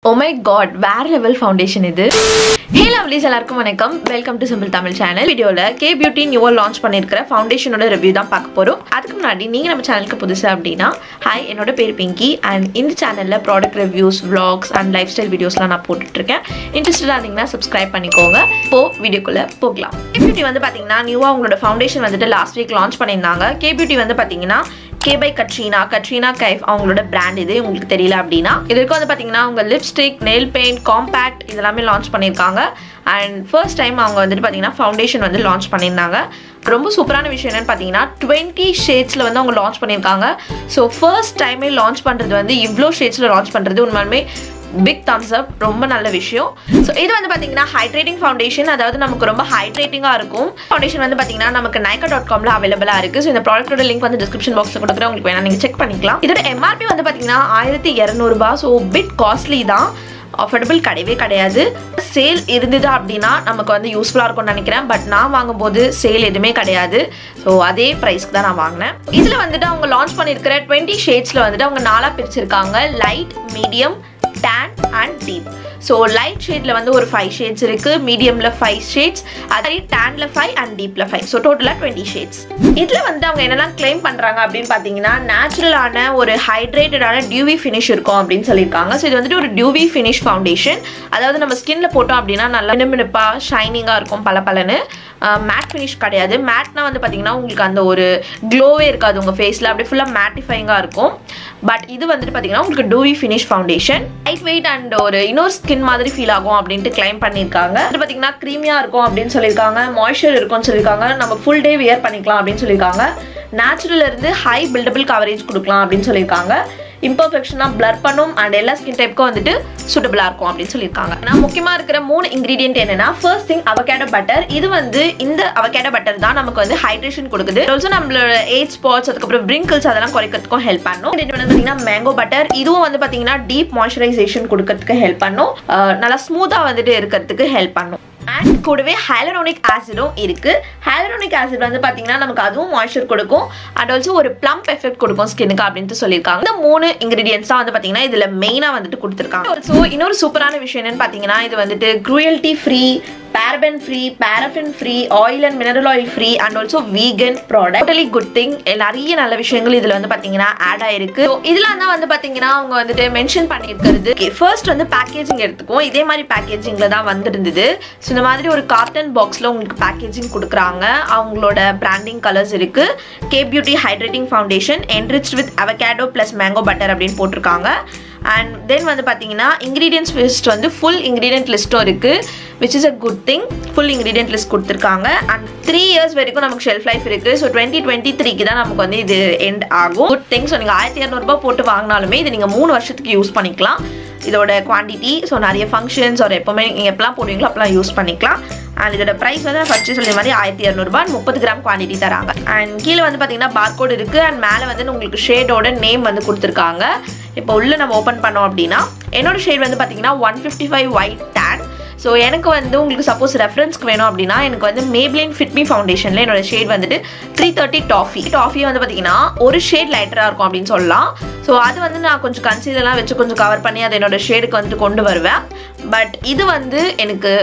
O my god வேற level foundation இது hey lovelies எல்லாருக்கும் வணக்கம் welcome to simple Tamil channel வீடியோவில் கே பியூட்டி நியூவாக லான்ச் பண்ணியிருக்கிற ஃபவுண்டேஷனோட ரிவ்யூ தான் பார்க்க போகிறோம் அதுக்கு முன்னாடி நீங்கள் நம்ம சேனலுக்கு புதுசு அப்படின்னா ஹாய் என்னோட பேர் பிங்கி அண்ட் இந்த சேனலில் ப்ராடக்ட் ரிவ்யூஸ் vlogs அண்ட் லைஃப் ஸ்டைல் வீடியோஸ்லாம் நான் போட்டுட்ருக்கேன் இன்ட்ரெஸ்டடாக இருந்தீங்கன்னா சப்ஸ்கிரைப் பண்ணிக்கோங்க இப்போ வீடியோக்குள்ளே போகலாம் கே பியூட்டி வந்து பார்த்தீங்கன்னா நியூவாக அவங்களோட ஃபவுண்டேஷன் வந்துட்டு லாஸ்ட் வீக் லான்ச் பண்ணியிருந்தாங்க கே பியூட்டி வந்து பார்த்தீங்கன்னா கே பை கட்ரீனா கட்ரீனா கைஃப் அவங்களோட பிராண்ட் இது உங்களுக்கு தெரியல அப்படின்னா இதற்கு வந்து பார்த்தீங்கன்னா அவங்க லிப்ஸ்டிக் நெயில் பெயிண்ட் காம்பேக்ட் இதெல்லாமே லான்ச் பண்ணியிருக்காங்க அண்ட் ஃபர்ஸ்ட் டைம் அவங்க வந்துட்டு பார்த்தீங்கன்னா ஃபவுண்டேஷன் வந்து லான்ச் பண்ணியிருந்தாங்க ரொம்ப சூப்பரான விஷயம் என்னன்னு பார்த்தீங்கன்னா டுவெண்ட்டி ஷேட்ஸில் வந்து அவங்க லான்ச் பண்ணியிருக்காங்க ஸோ ஃபர்ஸ்ட் டைமே லான்ச் பண்ணுறது வந்து இவ்வளோ ஷேட்ஸில் லான்ச் பண்ணுறது உண்மையுமே பிக் தம்ஸ் அப் ரொம்ப நல்ல விஷயம் ஸோ இது வந்து பார்த்தீங்கன்னா ஹைட்ரேட்டிங் ஃபவுண்டேஷன் அதாவது நமக்கு ரொம்ப ஹைட்ரேட்டிங்காக இருக்கும் ஃபவுண்டேஷன் வந்து பார்த்தீங்கன்னா நமக்கு நைக்கா டாட் காமில் அவைலபிளாக இருக்குது ஸோ இந்த ப்ராடக்ட்டோட லிங்க் வந்து டிஸ்கிரிப்ஷன் பாக்ஸில் கொடுக்குறேன் உங்களுக்கு வேணா நீங்கள் செக் பண்ணிக்கலாம் இதோட எம்ஆர்பி வந்து பார்த்தீங்கன்னா ஆயிரத்தி இரநூறுபா ஸோ பிட் காஸ்ட்லி தான் அஃபோர்டபுள் கிடையவே கிடையாது சேல் இருந்தது அப்படின்னா நமக்கு வந்து யூஸ்ஃபுல்லாக இருக்கும்னு நினைக்கிறேன் பட் நான் வாங்கும்போது சேல் எதுவுமே கிடையாது ஸோ அதே ப்ரைஸ்க்கு தான் நான் வாங்கினேன் இதில் வந்துட்டு அவங்க லான்ச் பண்ணியிருக்கிற டுவெண்ட்டி ஷேட்ஸில் வந்துட்டு அவங்க நாலாக பிரிச்சிருக்காங்க light medium tan and deep so light ஷேடில் வந்து ஒரு ஃபைவ் ஷேட்ஸ் இருக்குது மீடியமில் ஃபைவ் ஷேட்ஸ் அதே டேனில் ஃபைவ் அண்ட் டீப்பில் ஃபைவ் ஸோ டோட்டலாக டுவெண்ட்டி ஷேட்ஸ் இதில் வந்து அவங்க என்னெல்லாம் கிளைம் பண்ணுறாங்க அப்படின்னு பார்த்தீங்கன்னா நேச்சுரலான ஒரு ஹைட்ரேட்டடான டியூவி ஃபினிஷ் இருக்கும் அப்படின்னு சொல்லியிருக்காங்க ஸோ இது வந்துட்டு ஒரு டியூவி ஃபினிஷ் ஃபவுண்டேஷன் அதாவது நம்ம ஸ்கின்ல போட்டோம் அப்படின்னா நல்லா மினுமினுப்பாக ஷைனிங்காக இருக்கும் பல பலன்னு மேட் ஃபினிஷ் கிடையாது மேட்னா வந்து பார்த்தீங்கன்னா உங்களுக்கு அந்த ஒரு க்ளோவே இருக்காது உங்கள் ஃபேஸில் அப்படியே ஃபுல்லாக மேட்டிஃபைங்காக இருக்கும் பட் இது வந்துட்டு பார்த்தீங்கன்னா உங்களுக்கு dewy finish foundation light and ஒரு இன்னொரு ஸ்கின் மாதிரி ஃபீல் ஆகும் அப்படின்ட்டு கிளைம் பண்ணியிருக்காங்க இது பார்த்தீங்கன்னா க்ரீமியாக இருக்கும் அப்படின்னு சொல்லியிருக்காங்க மாய்ஸ்சர் இருக்கும்னு சொல்லியிருக்காங்க நம்ம ஃபுல் டே வியர் பண்ணிக்கலாம் அப்படின்னு சொல்லியிருக்காங்க நேச்சுரல் இருந்து ஹை பில்டபிள் கவரேஜ் கொடுக்கலாம் அப்படின்னு சொல்லியிருக்காங்க இம்பர்ஃபெக்ஷனாக பிளர் பண்ணும் அண்ட் எல்லா ஸ்கின் டைப்புக்கும் வந்துட்டு சூட்டபிளாக இருக்கும் அப்படின்னு சொல்லியிருக்காங்க நான் முக்கியமாக இருக்கிற மூணு இன்க்ரீடியன்ட் என்னன்னா ஃபர்ஸ்ட் திங் அவகேடோ பட்டர் இது வந்து இந்த அவகேடோ பட்டர் தான் நமக்கு வந்து ஹைட்ரேஷன் கொடுக்குது ஆல்சோ நம்மளோட ஏஜ் ஸ்பாட்ஸ் அதுக்கப்புறம் பிரிங்கிள்ஸ் அதெல்லாம் குறைக்கிறதுக்கும் ஹெல்ப் பண்ணும் இது வந்து பார்த்தீங்கன்னா மேங்கோ பட்டர் இதுவும் வந்து பார்த்தீங்கன்னா டீப் மாய்ஸ்சரைசேஷன் கொடுக்கறதுக்கு ஹெல்ப் பண்ணும் அஹ் நல்லா ஸ்மூத்தாக வந்துட்டு இருக்கிறதுக்கு ஹெல்ப் பண்ணும் அண்ட் கூடவே ஹைலரோனிக் ஆசிடும் இருக்கு ஹைலரோனிக் ஆசிட் வந்து பார்த்தீங்கன்னா நமக்கு அதுவும் மாய்ஸ்சர் கொடுக்கும் அண்ட் ஆல்சோ ஒரு ப்ளம்ப் எஃபெக்ட் கொடுக்கும் ஸ்கின்னுக்கு அப்படின்ட்டு சொல்லியிருக்காங்க இந்த மூணு இன்கிரீடியன்ஸ் தான் வந்து பார்த்தீங்கன்னா இதில் மெயினாக வந்துட்டு கொடுத்துருக்காங்க ஆல்சோ இன்னொரு சூப்பரான விஷயம் என்னன்னு பார்த்தீங்கன்னா இது வந்துட்டு cruelty free paraben free paraffin free oil and mineral oil free and also vegan product totally good thing நிறைய நல்ல விஷயங்கள் இதில் வந்து பார்த்தீங்கன்னா ஆட் ஆயிருக்கு So, இதெல்லாம் தான் வந்து பார்த்தீங்கன்னா அவங்க வந்துட்டு மென்ஷன் பண்ணியிருக்கிறது ஃபர்ஸ்ட் வந்து பேக்கேஜிங் எடுத்துக்குவோம் இதே மாதிரி பேக்கேஜிங்கில் தான் வந்திருந்தது ஸோ இந்த மாதிரி ஒரு காட்டன் பாக்ஸில் உங்களுக்கு பேக்கேஜிங் கொடுக்குறாங்க அவங்களோட பிராண்டிங் கலர்ஸ் இருக்கு K Beauty hydrating foundation enrich with avocado plus mango butter அப்படின்னு போட்டிருக்காங்க அண்ட் தென் வந்து பார்த்தீங்கன்னா இன்க்ரீடியன்ஸ் லிஸ்ட் வந்து ஃபுல் இன்க்ரீடியன்ட் லிஸ்ட்டும் இருக்குது which is a good thing full ingredient list கொடுத்துருக்காங்க அண்ட் த்ரீ இயர்ஸ் வரைக்கும் நமக்கு ஷெல்ஃப் லைஃப் இருக்குது ஸோ டுவெண்ட்டி டுவெண்ட்டி த்ரீக்கு தான் நமக்கு வந்து இது எண்ட் ஆகும் குட் திங் ஸோ நீங்கள் ஆயிரத்தி இரநூறுபா போட்டு வாங்கினாலுமே இது நீங்கள் மூணு வருஷத்துக்கு யூஸ் பண்ணிக்கலாம் இதோட குவான்டிட்டி ஸோ நிறைய ஃபங்க்ஷன்ஸ் ஒரு எப்போவுமே நீங்கள் எப்போலாம் போடுவீங்களோ அப்போலாம் யூஸ் பண்ணிக்கலாம் அண்ட் இதோட ப்ரைஸ் வந்து ஃபர்ஸ்ட் சொல்ற மாதிரி ஆயிரத்தி இரநூறுபா முப்பது கிராம் குவான்டிட்டி தராங்க அண்ட் கீழே வந்து பார்த்தீங்கன்னா பார்கோட் இருக்குது அண்ட் மேலே வந்து உங்களுக்கு ஷேடோட நேம் வந்து கொடுத்துருக்காங்க இப்போ உள்ள நம்ம ஓப்பன் பண்ணோம் அப்படின்னா என்னோட ஷேட் வந்து பார்த்தீங்கன்னா one fifty five white tan so எனக்கு வந்து உங்களுக்கு சப்போஸ் ரெஃபரன்ஸ்க்கு வேணும் அப்படின்னா எனக்கு வந்து மேப்ளின் ஃபிட்மி ஃபவுண்டேஷனில் என்னோட ஷேட் வந்துட்டு த்ரீ தேர்ட்டி டாஃபி டாஃபி வந்து பார்த்தீங்கன்னா ஒரு ஷேட் லைட்டராக இருக்கும் அப்படின்னு சொல்லலாம் ஸோ அது வந்து நான் கொஞ்சம் கன்சீலர்லாம் வச்சு கொஞ்சம் கவர் பண்ணி அதை என்னோட ஷேடுக்கு வந்துட்டு கொண்டு வருவேன் பட் இது வந்து எனக்கு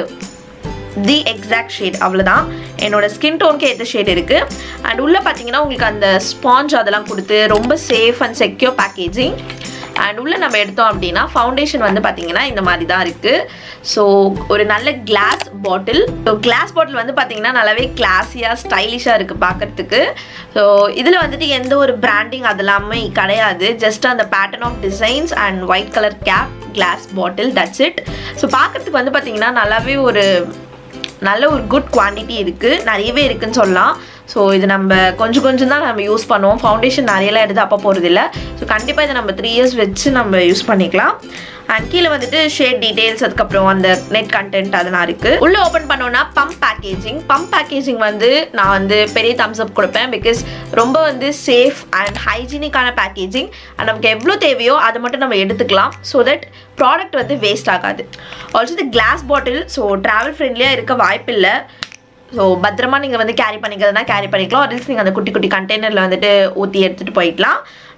தி எக்ஸாக்ட் ஷேட் அவ்வளோதான் என்னோட ஸ்கின் டோனுக்கு ஏற்ற ஷேட் இருக்குது அண்ட் உள்ளே பார்த்தீங்கன்னா உங்களுக்கு அந்த ஸ்பாஞ்ச் அதெல்லாம் கொடுத்து ரொம்ப safe and secure packaging and உள்ளே நம்ம எடுத்தோம் அப்படின்னா ஃபவுண்டேஷன் வந்து பார்த்தீங்கன்னா இந்த மாதிரி தான் இருக்குது ஸோ ஒரு நல்ல glass bottle so glass bottle வந்து பார்த்தீங்கன்னா நல்லாவே கிளாஸியாக ஸ்டைலிஷாக இருக்குது பார்க்குறதுக்கு ஸோ இதில் வந்துட்டு எந்த ஒரு பிராண்டிங் அதெல்லாமே கிடையாது ஜஸ்ட் அந்த pattern of designs and white colour cap glass bottle touch it so பார்க்குறதுக்கு வந்து பார்த்தீங்கன்னா நல்லாவே ஒரு நல்ல ஒரு குட் குவான்டிட்டி இருக்குது நிறையவே இருக்குன்னு சொல்லலாம் ஸோ இது நம்ம கொஞ்சம் கொஞ்சம் தான் நம்ம யூஸ் பண்ணுவோம் ஃபவுண்டேஷன் நிறையலாம் எடுத்து அப்போ போகிறது இல்லை ஸோ கண்டிப்பாக இதை நம்ம த்ரீ இயர்ஸ் வச்சு நம்ம யூஸ் பண்ணிக்கலாம் அண்ட் கீழே வந்துட்டு ஷேட் டீடைல்ஸ் அதுக்கப்புறம் அந்த நெட் கண்டென்ட் அதெல்லாம் இருக்குது உள்ளே ஓப்பன் பண்ணோன்னா பம்ப் பேக்கேஜிங் பம்ப் பேக்கேஜிங் வந்து நான் வந்து பெரிய தம்ஸ் அப் கொடுப்பேன் பிகாஸ் ரொம்ப வந்து சேஃப் அண்ட் ஹைஜீனிக்கான பேக்கேஜிங் அண்ட் நமக்கு எவ்வளோ தேவையோ அதை மட்டும் நம்ம எடுத்துக்கலாம் ஸோ தட் ப்ராடக்ட் வந்து வேஸ்ட் ஆகாது ஆல்சோ இது கிளாஸ் பாட்டில் ஸோ ட்ராவல் ஃப்ரெண்ட்லியாக இருக்க வாய்ப்பில்லை ஸோ பத்திரமா நீங்கள் வந்து கேரி பண்ணிக்கிறதுனா கேரி பண்ணிக்கலாம் ஒரு நீங்கள் அந்த குட்டி குட்டி கண்டெய்னரில் வந்துட்டு ஊற்றி எடுத்துகிட்டு போயிடலாம்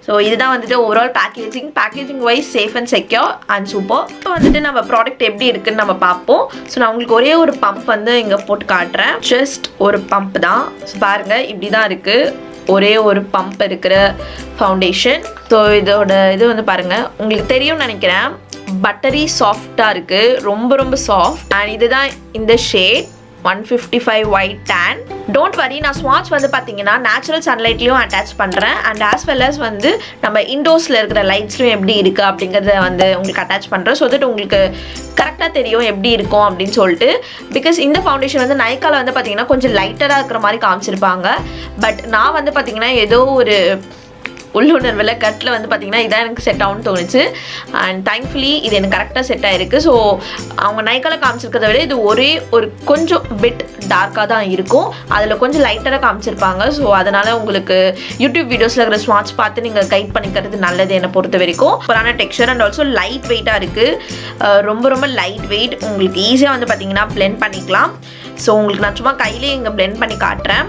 ஸோ இதுதான் வந்துட்டு overall packaging packaging wise safe and secure and super இப்போ வந்துட்டு நம்ம ப்ராடக்ட் எப்படி இருக்குன்னு நம்ம பார்ப்போம் ஸோ நான் உங்களுக்கு ஒரே ஒரு பம்ப் வந்து இங்கே போட்டு காட்டுறேன் ஜஸ்ட் ஒரு பம்ப் தான் ஸோ பாருங்கள் இப்படி தான் இருக்குது ஒரே ஒரு பம்ப் இருக்கிற ஃபவுண்டேஷன் ஸோ இதோட இது வந்து பாருங்கள் உங்களுக்கு தெரியும்னு நினைக்கிறேன் பட்டரி சாஃப்டாக இருக்குது ரொம்ப ரொம்ப சாஃப்ட் அண்ட் இதுதான் இந்த shade one fifty five white tan don't worry நான் ஸ்வாட்ச் வந்து பார்த்தீங்கன்னா நேச்சுரல் சன்லைட்லேயும் அட்டாச் பண்ணுறேன் அண்ட் ஆஸ் வெல் அஸ் வந்து நம்ம இண்டோர்ஸில் இருக்கிற லைட்ஸ்லையும் எப்படி இருக்குது அப்படிங்கிறத வந்து உங்களுக்கு அட்டாச் பண்ணுறேன் ஸோ தட் உங்களுக்கு கரெக்டாக தெரியும் எப்படி இருக்கும் அப்படின்னு சொல்லிட்டு பிகாஸ் இந்த ஃபவுண்டேஷன் வந்து நைக்கால வந்து பார்த்தீங்கன்னா கொஞ்சம் லைட்டராக இருக்கிற மாதிரி காமிச்சிருப்பாங்க பட் நான் வந்து பார்த்தீங்கன்னா ஏதோ ஒரு உள்ளுணர்வில் கட்டில் வந்து பார்த்தீங்கன்னா இதான் எனக்கு செட் ஆகும்னு தோணுச்சு அண்ட் தேங்க்ஃபுல்லி இது எனக்கு கரெக்டாக செட் ஆயிருக்கு ஸோ அவங்க நைக்கால காமிச்சிருக்கிறத விட இது ஒரே ஒரு கொஞ்சம் பிட் டார்க்காக தான் இருக்கும் அதில் கொஞ்சம் லைட்டராக காமிச்சிருப்பாங்க ஸோ அதனால் உங்களுக்கு யூடியூப் வீடியோஸில் இருக்கிற ஸ்வாட்ச் பார்த்து நீங்கள் கைட் பண்ணிக்கிறது நல்லது என்னை பொறுத்த வரைக்கும் சூப்பரான டெக்ஸ்சர் அண்ட் ஆல்சோ லைட் வெயிட்டாக இருக்குது ரொம்ப ரொம்ப லைட் வெயிட் உங்களுக்கு ஈஸியாக வந்து பார்த்தீங்கன்னா blend பண்ணிக்கலாம் ஸோ உங்களுக்கு நான் சும்மா கையிலே இங்கே blend பண்ணி காட்டுறேன்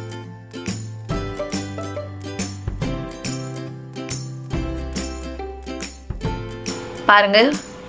பாருங்க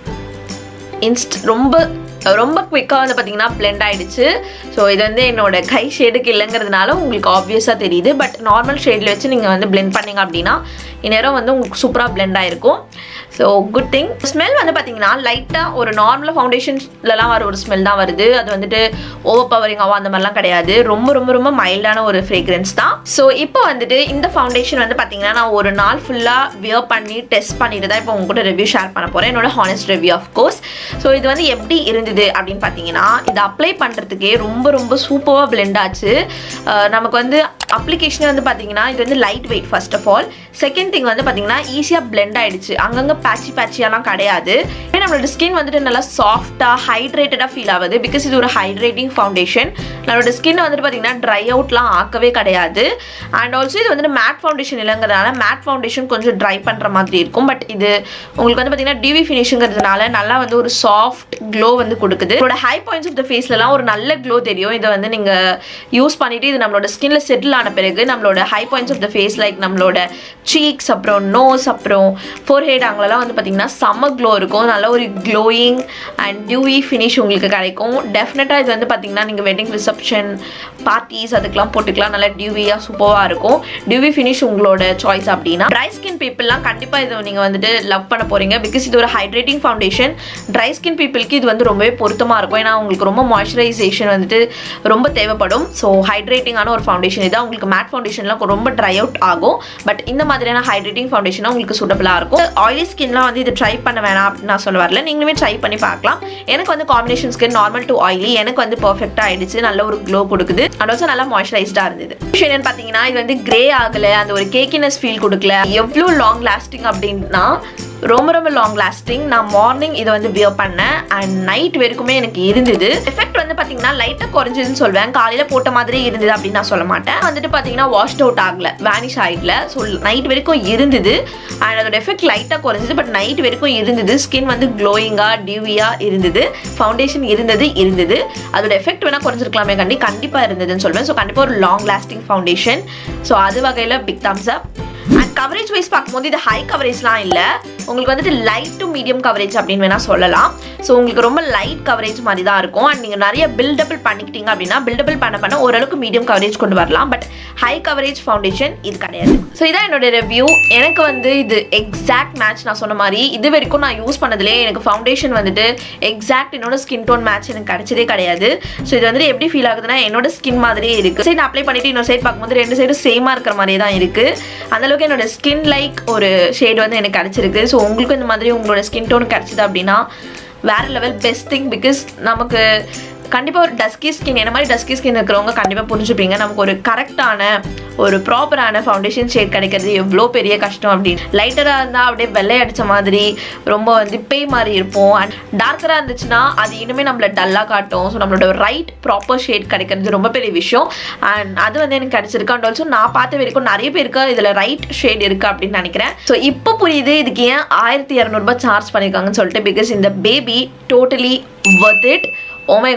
இன்ஸ்ட் ரொம்ப ரொம்ப குவிக்காக வந்து பார்த்தீங்கன்னா blend ஆயிடுச்சு ஸோ இது வந்து என்னோட கை ஷேடுக்கு இல்லைங்கிறதுனால உங்களுக்கு ஆப்வியஸாக தெரியுது பட் நார்மல் ஷேடில் வச்சு நீங்கள் வந்து blend பண்ணீங்க அப்படின்னா இந்நேரம் வந்து உங்களுக்கு சூப்பராக blend ஆயிருக்கும் ஸோ குட் திங் ஸ்மெல் வந்து பார்த்தீங்கன்னா லைட்டாக ஒரு நார்மல் ஃபவுண்டேஷன்லலாம் வர ஒரு ஸ்மெல் தான் வருது அது வந்துட்டு ஓவர் பவரிங்காவோ அந்த மாதிரிலாம் கிடையாது ரொம்ப ரொம்ப ரொம்ப மைல்டான ஒரு ஃப்ரேக்ரன்ஸ் தான் ஸோ இப்போ வந்துட்டு இந்த ஃபவுண்டேஷன் வந்து பார்த்தீங்கன்னா நான் ஒரு நாள் ஃபுல்லாக வியர் பண்ணி டெஸ்ட் பண்ணிட்டு தான் இப்போ உங்க கூட ரிவ்யூ ஷேர் பண்ண போகிறேன் என்னோட honest review of course so இது வந்து எப்படி இருந்தது அப்படின்னு பார்த்தீங்கன்னா இது அப்ளை பண்ணுறதுக்கே ரொம்ப ரொம்ப சூப்பராக பிளெண்ட் ஆச்சு அஹ் நமக்கு வந்து அப்ளிகேஷன் வந்து பார்த்தீங்கன்னா இது வந்து light first of all second thing வந்து பார்த்தீங்கன்னா ஈஸியாக பிளெண்ட் ஆயிடுச்சு அங்கங்கே பேட்சி பேட்சியாலாம் கிடையாது ஏன்னா நம்மளோட ஸ்கின் வந்துட்டு நல்லா சாஃப்டாக ஹைட்ரேட்டடாக ஃபீல் ஆகுது பிகாஸ் இது ஒரு ஹைட்ரேட்டிங் ஃபவுண்டேஷன் நம்மளோட ஸ்கின் வந்துட்டு பார்த்தீங்கன்னா ட்ரை அவுட்லாம் ஆக்கவே கிடையாது அண்ட் ஆல்சோ இது வந்துட்டு மேட் ஃபவுண்டேஷன் இல்லைங்கிறதுனால மேட் ஃபவுண்டேஷன் கொஞ்சம் ட்ரை பண்ணுற மாதிரி இருக்கும் பட் இது உங்களுக்கு வந்து பார்த்தீங்கன்னா டிவி ஃபினிஷுங்கிறதுனால நல்லா வந்து ஒரு சாஃப்ட் க்ளோ வந்து கொடுக்குது இதோட ஹை பாயிண்ட்ஸ் ஆஃப் த ஃபேஸ்லலாம் ஒரு நல்ல க்ளோ தெரியும் இதை வந்து நீங்கள் யூஸ் பண்ணிட்டு இது நம்மளோட ஸ்கின்ல செட்டில் ஆன பிறகு நம்மளோட high points of the face like நம்மளோட சீக்ஸ் அப்புறம் நோஸ் அப்புறம் ஃபோர்ஹெட் அங்கெல்லாம் வந்து பார்த்தீங்கன்னா செம்ம க்ளோ இருக்கும் நல்ல ஒரு க்ளோயிங் அண்ட் டியூவி ஃபினிஷ் உங்களுக்கு கிடைக்கும் டெஃபினட்டாக இது வந்து பார்த்தீங்கன்னா நீங்கள் வெட்டிங் ரிசப்ஷன் பார்ட்டிஸ் அதுக்கெலாம் போட்டுக்கலாம் நல்லா டியூவியாக சூப்பராக இருக்கும் டியூவி ஃபினிஷ் உங்களோட சாய்ஸ் அப்படின்னா ட்ரை ஸ்கின் பீப்புளெலாம் கண்டிப்பாக இது நீங்கள் வந்துட்டு லவ் பண்ண போகிறீங்க பிகாஸ் இது ஒரு ஹைட்ரேட்டிங் ஃபவுண்டேஷன் ட்ரை ஸ்கின் பீப்புளுக்கு இது வந்து ரொம்பவே பொருத்தமாக இருக்கும் ஏன்னா உங்களுக்கு ரொம்ப மாய்ஸ்சரைசேஷன் வந்துட்டு ரொம்ப தேவைப்படும் ஸோ ஹைட்ரேட்டிங்கான ஒரு ஃபவுண்டேஷன் இது உங்களுக்கு மேட் ஃபவுண்டேஷன்லாம் ரொம்ப ட்ரை அவுட் ஆகும் பட் இந்த மாதிரியான ஹைட்ரேட்டிங் ஃபவுண்டேஷனாக உங்களுக்கு சூட்டபிளாக இருக்கும் ஆயிலி ஸ்கின்லாம் வந்து இது ட்ரை பண்ண வேணாம் அப்படின்னு நான் சொல்ல வரல நீங்களுமே ட்ரை பண்ணி பார்க்கலாம் எனக்கு வந்து combination skin normal to oily எனக்கு வந்து பர்ஃபெக்டாக ஆயிடுச்சு நல்ல ஒரு க்ளோ கொடுக்குது அண்ட் ஆல்சோ நல்லா மாய்ஸ்சரைஸ்டாக இருந்தது விஷயம் என்னன்னு பார்த்தீங்கன்னா இது வந்து கிரே ஆகலை அந்த ஒரு கேக்கினஸ் ஃபீல் கொடுக்கல எவ்வளோ லாங் லாஸ்டிங் அப்படின்னா ரொம்ப ரொம்ப லாங் லாஸ்டிங் நான் மார்னிங் இதை வந்து வியர் பண்ணேன் அண்ட் நைட் வரைக்குமே எனக்கு இருந்தது எஃபெக்ட் வந்து பார்த்தீங்கன்னா லைட்டாக குறைஞ்சதுன்னு சொல்வேன் காலையில் போட்ட மாதிரி இருந்தது அப்படின்னு நான் சொல்ல மாட்டேன் வந்துட்டு பார்த்தீங்கன்னா வாஷ்ட் அவுட் ஆகல வேனிஷ் ஆகல ஸோ நைட் வரைக்கும் இருந்தது அண்ட் அதோட எஃபெக்ட் லைட்டாக குறைஞ்சது பட் நைட் வரைக்கும் இருந்தது ஸ்கின் வந்து க்ளோயிங்காக டியூவியாக இருந்தது ஃபவுண்டேஷன் இருந்தது இருந்தது அதோட எஃபெக்ட் வேணால் குறைஞ்சிருக்கலாமே கண்டி கண்டிப்பாக இருந்ததுன்னு சொல்வேன் ஸோ கண்டிப்பாக ஒரு லாங் லாஸ்டிங் ஃபவுண்டேஷன் ஸோ அது வகையில் big thumbs up and coverage wise பார்க்கும்போது இது ஹை கவரேஜ்லாம் இல்லை உங்களுக்கு வந்துட்டு லைட் டு மீடியம் கவரேஜ் அப்படின்னு வேணால் சொல்லலாம் ஸோ உங்களுக்கு ரொம்ப லைட் கவரேஜ் மாதிரி தான் இருக்கும் அண்ட் நீங்கள் நிறைய பில்டபிள் பண்ணிக்கிட்டீங்க அப்படின்னா பில்டபிள் பண்ண பண்ண ஓரளவுக்கு மீடியம் கவரேஜ் கொண்டு வரலாம் பட் ஹை கவரேஜ் ஃபவுண்டேஷன் இது கிடையாது ஸோ இதான் என்னோட ரிவ்யூ எனக்கு வந்து இது எக்ஸாக்ட் மேட்ச் நான் சொன்ன மாதிரி இது வரைக்கும் நான் யூஸ் பண்ணதுலேயே எனக்கு ஃபவுண்டேஷன் வந்துட்டு எக்ஸாக்ட் என்னோட ஸ்கின் டோன் மேட்ச் எனக்கு கிடைச்சதே கிடையாது ஸோ இது வந்துட்டு எப்படி ஃபீல் ஆகுதுன்னா என்னோட ஸ்கின் மாதிரியே இருக்குது சரி நான் அப்ளை பண்ணிட்டு இன்னொரு சைட் பார்க்கும்போது ரெண்டு சைடும் சேமாக இருக்கிற மாதிரியே தான் இருக்குது அந்தளவுக்கு என்னோட ஸ்கின் லைக் ஒரு ஷேட் வந்து எனக்கு கிடச்சிருக்கு ஸோ உங்களுக்கு இந்த மாதிரி உங்களோட ஸ்கின் டோன் கிடச்சிது அப்படின்னா வேற லெவல் பெஸ்ட் திங் பிகாஸ் நமக்கு கண்டிப்பாக ஒரு டஸ்கி ஸ்கின் என்ன மாதிரி டஸ்கி ஸ்கின் இருக்கிறவங்க கண்டிப்பாக புரிஞ்சுப்பீங்க நமக்கு ஒரு கரெக்டான ஒரு ப்ராப்பரான ஃபவுண்டேஷன் ஷேட் கிடைக்கிறது எவ்வளோ பெரிய கஷ்டம் அப்படின்னு லைட்டராக இருந்தால் அப்படியே வெள்ளை அடித்த மாதிரி ரொம்ப வந்து பேய் மாதிரி இருப்போம் அண்ட் டார்க்கராக இருந்துச்சுன்னா அது இனிமேல் நம்மளை டல்லாக காட்டும் ஸோ நம்மளோட ரைட் ப்ராப்பர் ஷேட் கிடைக்கிறது ரொம்ப பெரிய விஷயம் அண்ட் அது வந்து எனக்கு கிடைச்சிருக்கு அண்ட் ஆல்சோ நான் பார்த்த வரைக்கும் நிறைய பேருக்கு இதில் ரைட் ஷேட் இருக்குது அப்படின்னு நினைக்கிறேன் ஸோ இப்போ புரியுது இதுக்கு ஏன் ஆயிரத்தி இரநூறுபா சார்ஜ் பண்ணியிருக்காங்கன்னு சொல்லிட்டு பிகாஸ் இந்த baby totally worth it oh my god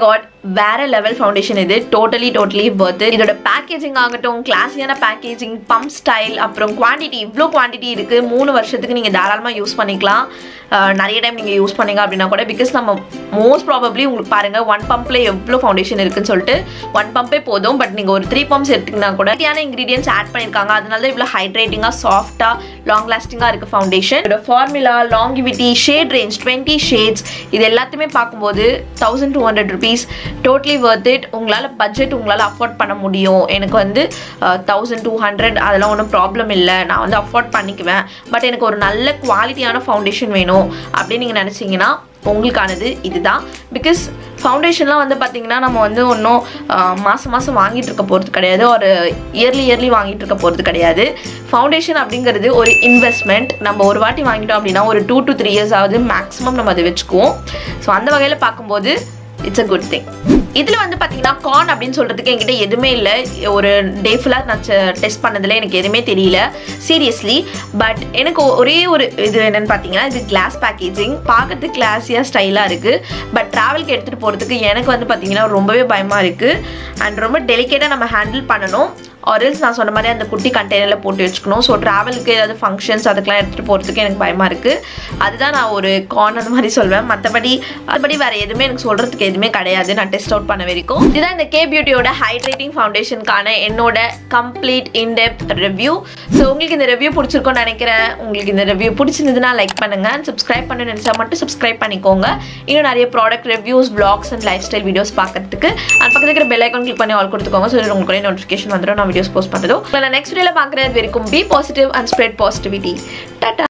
வேற லெவல் ஃபவுண்டேஷன் இது டோட்டலி டோட்டலி பர்த் இதோட பேக்கேஜிங் ஆகட்டும் கிளாஸியான பேக்கேஜிங் பம்ப் ஸ்டைல் அப்புறம் குவான்டிட்டி இவ்வளோ குவான்டிட்டி இருக்கு மூணு வருஷத்துக்கு நீங்கள் தாராளமாக யூஸ் பண்ணிக்கலாம் அஹ் நிறைய டைம் நீங்கள் யூஸ் பண்ணீங்க அப்படின்னா கூட பிகாஸ் நம்ம மோஸ்ட் ப்ராபப்ளி உங்களுக்கு பாருங்க ஒன் பம்ப்ல எவ்வளோ ஃபவுண்டேஷன் இருக்குன்னு சொல்லிட்டு ஒன் பம்பே போதும் பட் நீங்கள் ஒரு த்ரீ பம்ப்ஸ் எடுத்தீங்கன்னா கூட சரியான இன்க்ரீடியன்ஸ் ஆட் பண்ணியிருக்காங்க அதனால தான் இவ்வளோ ஹைட்ரேட்டிங்காக சாஃப்டாக லாங் லாஸ்டிங்காக இருக்குது ஃபவுண்டேஷன் இதோட formula longevity shade range twenty shades இது எல்லாத்தையுமே பார்க்கும்போது thousand two hundred rupees totally worth it உங்களால் பட்ஜெட் உங்களால் அஃபோர்ட் பண்ண முடியும் எனக்கு வந்து தௌசண்ட் டூ ஹண்ட்ரட் அதெல்லாம் ஒன்றும் ப்ராப்ளம் இல்லை நான் வந்து அஃபோர்ட் பண்ணிக்குவேன் பட் எனக்கு ஒரு நல்ல குவாலிட்டியான ஃபவுண்டேஷன் வேணும் அப்படின்னு நீங்கள் நினச்சிங்கன்னா உங்களுக்கானது இதுதான் பிகாஸ் ஃபவுண்டேஷன்லாம் வந்து பார்த்தீங்கன்னா நம்ம வந்து ஒன்றும் மாதம் மாதம் வாங்கிட்டு இருக்க போகிறது கிடையாது ஒரு இயர்லி இயர்லி வாங்கிட்டு இருக்க போகிறது கிடையாது ஃபவுண்டேஷன் அப்படிங்கிறது ஒரு இன்வெஸ்ட்மெண்ட் நம்ம ஒரு வாட்டி வாங்கிட்டோம் அப்படின்னா ஒரு டூ டு த்ரீ இயர்ஸ் ஆகுது மேக்ஸிமம் நம்ம அதை வச்சுக்குவோம் ஸோ அந்த வகையில் பார்க்கும்போது இட்ஸ் அ குட் திங் இதில் வந்து பார்த்தீங்கன்னா கார்ன் அப்படின்னு சொல்கிறதுக்கு என்கிட்ட எதுவுமே இல்லை ஒரு டே ஃபுல்லாக நான் டெஸ்ட் பண்ணதில் எனக்கு எதுவுமே தெரியல சீரியஸ்லி பட் எனக்கு ஒரே ஒரு இது என்னன்னு பார்த்தீங்கன்னா இது கிளாஸ் பேக்கேஜிங் பார்க்கறதுக்கு கிளாஸியாக ஸ்டைலாக இருக்குது பட் ட்ராவலுக்கு எடுத்துகிட்டு போகிறதுக்கு எனக்கு வந்து பார்த்தீங்கன்னா ரொம்பவே பயமாக இருக்குது அண்ட் ரொம்ப டெலிகேட்டாக நம்ம ஹேண்டில் பண்ணணும் ஆரல்ஸ் நான் சொன்ன மாதிரி அந்த குட்டி கண்டெய்னரில் போட்டு வச்சுக்கணும் ஸோ ட்ராவலுக்கு ஏதாவது ஃபங்க்ஷன்ஸ் அதுக்கெலாம் எடுத்துகிட்டு போகிறதுக்கு எனக்கு பயமாக இருக்குது அதுதான் நான் ஒரு கார்ன் அந்த மாதிரி சொல்வேன் மற்றபடி அதுபடி வேறு எதுவுமே எனக்கு சொல்கிறதுக்கு எதுவுமே கிடையாது நான் டெஸ்ட் அவுட் பண்ண வரைக்கும் இதுதான் இந்த கே பியூட்டியோட ஹைட்ரேட்டிங் ஃபவுண்டேஷனுக்கான என்னோட கம்ப்ளீட் இன்டெப்த் ரிவ்யூ ஸோ உங்களுக்கு இந்த ரிவ்யூ பிடிச்சிருக்கும்னு நினைக்கிறேன் உங்களுக்கு இந்த ரிவ்யூ பிடிச்சிருந்ததுன்னா லைக் பண்ணுங்க சப்ஸ்கிரைப் பண்ண நினச்சா மட்டும் சப்ஸ்கிரைப் பண்ணிக்கோங்க இன்னும் நிறைய ப்ராடக்ட் ரிவ்யூஸ் பிளாக்ஸ் அண்ட் லைஃப் ஸ்டைல் வீடியோஸ் பார்க்கறதுக்கு அந்த பக்கத்தில் இருக்கிற பெல் ஐக்கான் கிளிக் பண்ணி ஆல் கொடுத்துக்கோங்க ஸோ உங்களுக்கு நோட்டிஃபிகேஷன் வந்துடும் நான் வீடியோஸ் போஸ்ட் பண்ணுறதோ நான் நெக்ஸ்ட் வீடியோவில் பார்க்குறது வரைக்கும் be positive and spread positivity tata